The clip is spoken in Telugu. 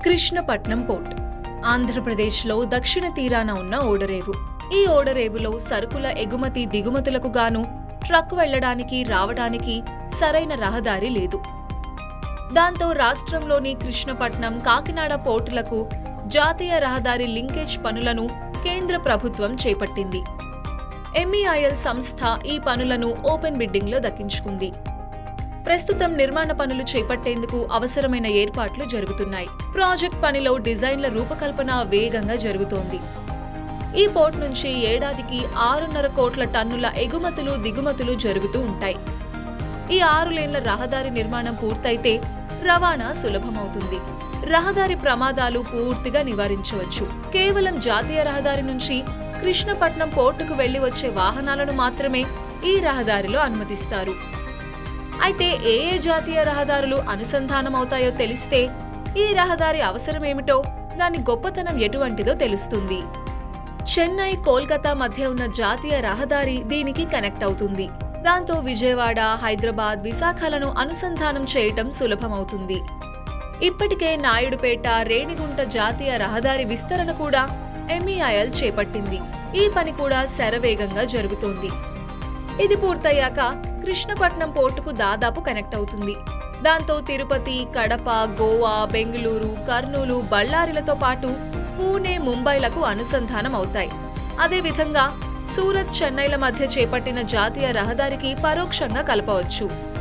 కృష్ణపట్నం పోర్ట్ ఆంధ్రప్రదేశ్లో దక్షిణ తీరాన ఉన్న ఓడరేవు ఈ ఓడరేవులో సరుకుల ఎగుమతి దిగుమతులకు గాను ట్రక్ వెళ్లడానికి రావడానికి సరైన రహదారి లేదు దాంతో రాష్ట్రంలోని కృష్ణపట్నం కాకినాడ పోర్టులకు జాతీయ రహదారి లింకేజ్ పనులను కేంద్ర ప్రభుత్వం చేపట్టింది ఎంఈఐఎల్ సంస్థ ఈ పనులను ఓపెన్ బిడ్డింగ్లో దక్కించుకుంది ప్రస్తుతం నిర్మాణ పనులు చేపట్టేందుకు అవసరమైన ఏర్పాట్లు జరుగుతున్నాయి ప్రాజెక్ట్ పనిలో డిజైన్ల రూపకల్పన వేగంగా జరుగుతోంది ఈ పోర్ట్ నుంచి ఏడాదికి ఆరున్నర కోట్ల టన్నుల ఎగుమతులు దిగుమతులు జరుగుతూ ఉంటాయి ఈ ఆరు లేన్ల రహదారి నిర్మాణం పూర్తయితే రవాణా సులభమవుతుంది రహదారి ప్రమాదాలు పూర్తిగా నివారించవచ్చు కేవలం జాతీయ రహదారి నుంచి కృష్ణపట్నం పోర్టుకు వెళ్లి వచ్చే వాహనాలను మాత్రమే ఈ రహదారిలో అనుమతిస్తారు అయితే ఏ ఏ జాతీయ రహదారులు అనుసంధానమవుతాయో తెలిస్తే ఈ రహదారి అవసరమేమిటో దాని గొప్పతనం ఎటువంటిదో తెలుస్తుంది చెన్నై కోల్కతా మధ్య ఉన్న జాతీయ రహదారి దీనికి కనెక్ట్ అవుతుంది దాంతో విజయవాడ హైదరాబాద్ విశాఖలను అనుసంధానం చేయటం సులభమవుతుంది ఇప్పటికే నాయుడుపేట రేణిగుంట జాతీయ రహదారి విస్తరణ కూడా ఎంఈఐఎల్ చేపట్టింది ఈ పని కూడా శరవేగంగా జరుగుతోంది ఇది పూర్తయ్యాక కృష్ణపట్నం పోర్టుకు దాదాపు కనెక్ట్ అవుతుంది దాంతో తిరుపతి కడప గోవా బెంగళూరు కర్నూలు బళ్ళారిలతో పాటు పూణే ముంబైలకు అనుసంధానం అవుతాయి అదేవిధంగా సూరత్ చెన్నైల మధ్య చేపట్టిన జాతీయ రహదారికి పరోక్షంగా కలపవచ్చు